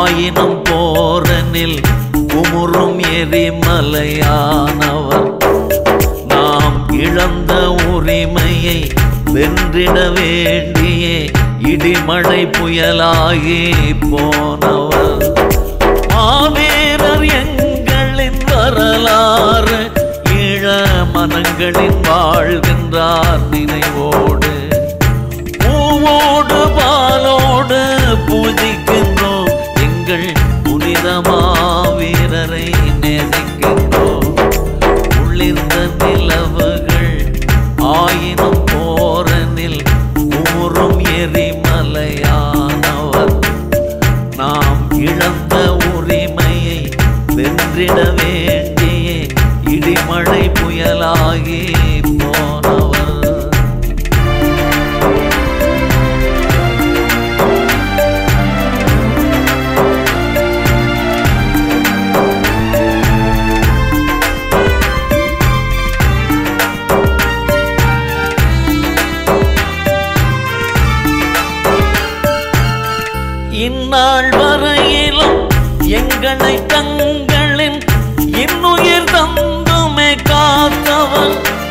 ஆயினும் போரனில் உமுறும் எரிமலையானவர் நாம் இழந்த உரிமையை வென்றிட வேண்டியே இடிமழை புயலாகி போனவர் மாவீரர் எங்களின் வரலாறு ஈழ மனங்களின் வாழ்கின்றார் நினைவோடு பூவோடு பாலோடு பூஜிக்கின்றோம் எங்கள் புனிதமா வீரரை நேசிக்கின்றோம் உள்ளிருந்த நிலவுகள் ஆயினும் போரனில் உமுறும் எரிமலையானவர் நாம் இழந்த உரிமையை வென்றிட வேண்டியே இடிமழை புயலாகி போனவர் இந்நாள் வரையிலும் எங்களை தங்களின் இன்னுயிர் தந்துமே காத்தவன்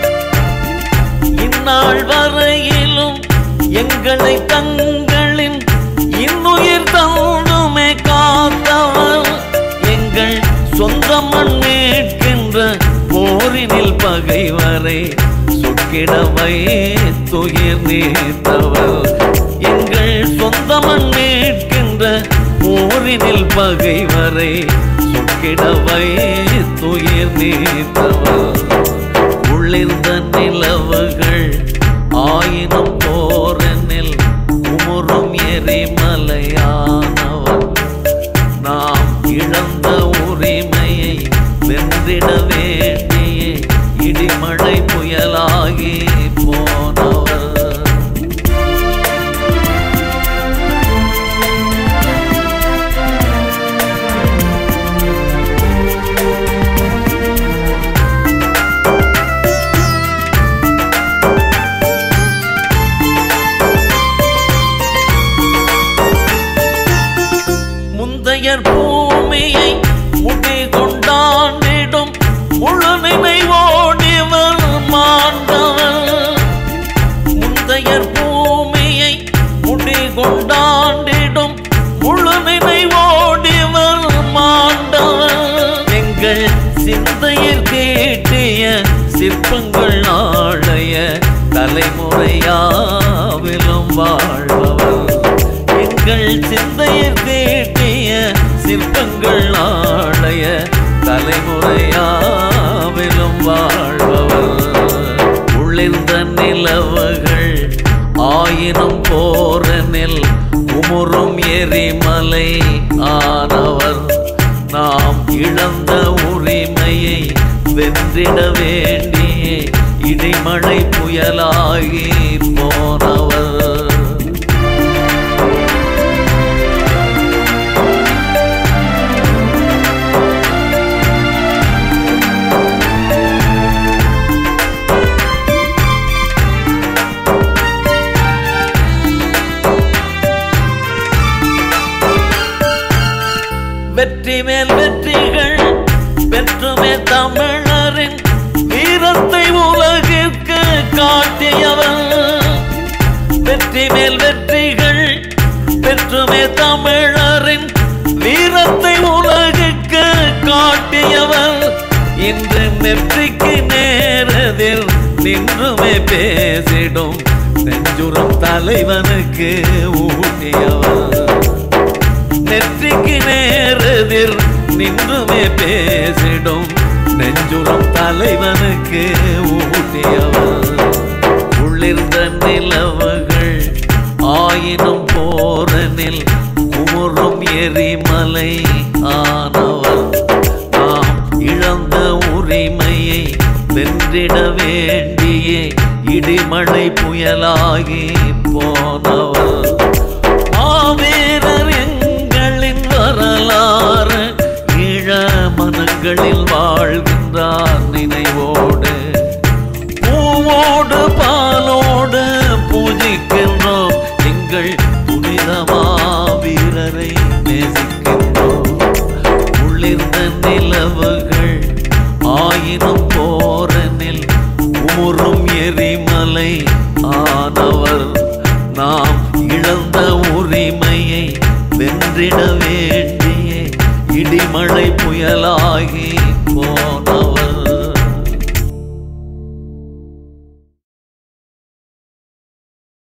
இந்நாள் வரையிலும் எங்களை தங்களின் இன்னுயிர் தந்துமே காத்தவன் எங்கள் சொந்த மண் மீட்கின்ற போரினில் பகைவரை சொக்கிடவை துயிர் நீத்தவர் எங்கள் சொந்த மண் மீட்கின்ற போரினில் பகைவரை சொக்கிடவை துயிர் நீத்தவர் உள்ளிருந்த நிலவுகள் ஆயினும் போரனில் உமுறும் எரிமலையானவர் நாம் இழந்த உரிமையை வென்றிட வேண்டியே இடிமழை புயலாகி போனவர் முந்தையர் பூமியை முடி கொண்டாண்டிடும் முழு நினைவோடிவர் மாண்டவர் முந்தையர் பூமியை முடி கொண்டாண்டிடும் முழு நினைவோடிவர் மாண்டவர் எங்கள் சிந்தையில் கேட்டிய சிற்பங்கள் நாளைய தலைமுறையாவிலும் வாழ்பவர் எங்கள் சிந்தையில் தீட்டிய சிற்பங்கள் நாளைய தலைமுறையாவிலும் வாழ்பவர் உள்ளிருந்த நிலவுகள் ஆயினும் போரனில் உமுறும் எரிமலை ஆனவர் நாம் இழந்த உரிமையை வென்றிட வேண்டியே இடிமழை புயலாகி போனவர் வெற்றி மேல் வெற்றிகள் பெற்றுமே தமிழரின் வீரத்தை உலகிற்கு காட்டியவர் வெற்றி மேல் வெற்றிகள் பெற்றுமே தமிழரின் வீரத்தை உலகுக்கு காட்டியவர் இன்று நெற்றிக்கு நேரதில் நின்றுமே பேசிடும் நெஞ்சுரம் தலைவனுக்கு ஊட்டியவர் நெற்றிக்கு நேரெதிர் நின்றுமே பேசிடும் நெஞ்சுரம் தலைவனுக்கு ஊட்டியவர் உள்ளிருந்த நிலவுகள் ஆயினும் போரனில் குமுறும் எரிமலை ஆனவர் நாம் இழந்த உரிமையை வென்றிட வேண்டியே இடிமழை புயலாகி போனவர் மாவீரர் எங்களின் வரலாறு ஈழ மனங்களில் வாழ்கின்றார் நினைவோடு பூவோடு பாலோடு பூஜிக்கின்றோம் எங்கள் புனிதமா வீரரை நேசிக்கின்றோம் எரிந்த நிலவுகள் ஆயினும் போரனில் ஊறும் எரிமலை ஆனவர் நாம் இழந்த உரிமையை வென்றிட வேண்டிய இடிமழை புயலாகி